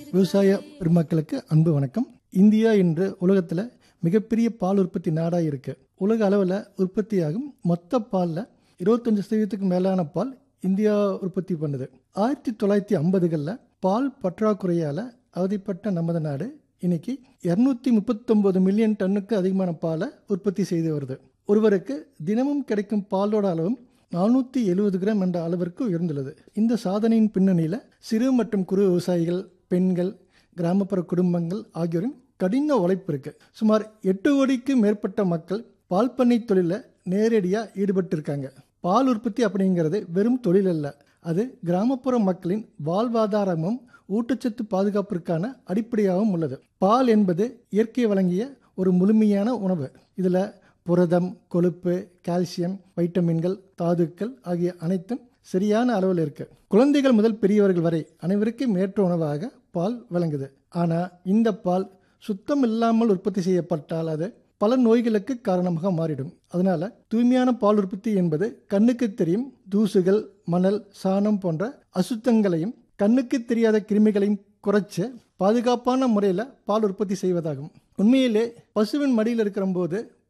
விவசாய பெருமக்களுக்கு அன்பு வணக்கம் இந்தியா இன்று உலகத்தில் மிகப்பெரிய பால் உற்பத்தி நாடாக இருக்கு உலக அளவில் உற்பத்தியாகும் மொத்த பாலில் இருபத்தஞ்சு சதவீதத்துக்கு மேலான பால் இந்தியா உற்பத்தி பண்ணுது ஆயிரத்தி தொள்ளாயிரத்தி ஐம்பதுகளில் பால் பற்றாக்குறையால் அவதிப்பட்ட நமது நாடு இன்னைக்கு இரநூத்தி முப்பத்தொம்போது மில்லியன் டன்னுக்கு அதிகமான பாலை உற்பத்தி செய்து வருது ஒருவருக்கு தினமும் கிடைக்கும் பாலோட அளவும் நானூற்றி எழுபது கிராம் என்ற அளவிற்கு உயர்ந்துள்ளது இந்த சாதனையின் பின்னணியில் சிறு மற்றும் குறு விவசாயிகள் பெண்கள் கிராமப்புற குடும்பங்கள் ஆகியோரின் கடின உழைப்பு இருக்கு சுமார் எட்டு கோடிக்கு மேற்பட்ட மக்கள் பால் பண்ணை தொழிலில் நேரடியாக ஈடுபட்டிருக்காங்க பால் உற்பத்தி அப்படிங்கிறது வெறும் தொழில் அல்ல அது கிராமப்புற மக்களின் வாழ்வாதாரமும் ஊட்டச்சத்து பாதுகாப்பிற்கான அடிப்படையாகவும் உள்ளது பால் என்பது இயற்கை வழங்கிய ஒரு முழுமையான உணவு இதில் புரதம் கொழுப்பு கால்சியம் வைட்டமின்கள் தாதுக்கள் ஆகிய அனைத்தும் சரியான அளவில் இருக்கு குழந்தைகள் முதல் பெரியவர்கள் வரை அனைவருக்கும் ஏற்ற உணவாக பால் விளங்குது ஆனால் இந்த பால் சுத்தம் இல்லாமல் உற்பத்தி செய்யப்பட்டால் அது பல நோய்களுக்கு காரணமாக மாறிடும் அதனால தூய்மையான பால் உற்பத்தி என்பது கண்ணுக்கு தெரியும் தூசுகள் மணல் சாணம் போன்ற அசுத்தங்களையும் கண்ணுக்கு தெரியாத கிருமிகளையும் குறைச்சு பாதுகாப்பான முறையில் பால் உற்பத்தி செய்வதாகும் உண்மையிலே பசுவின் மடியில் இருக்கிற போது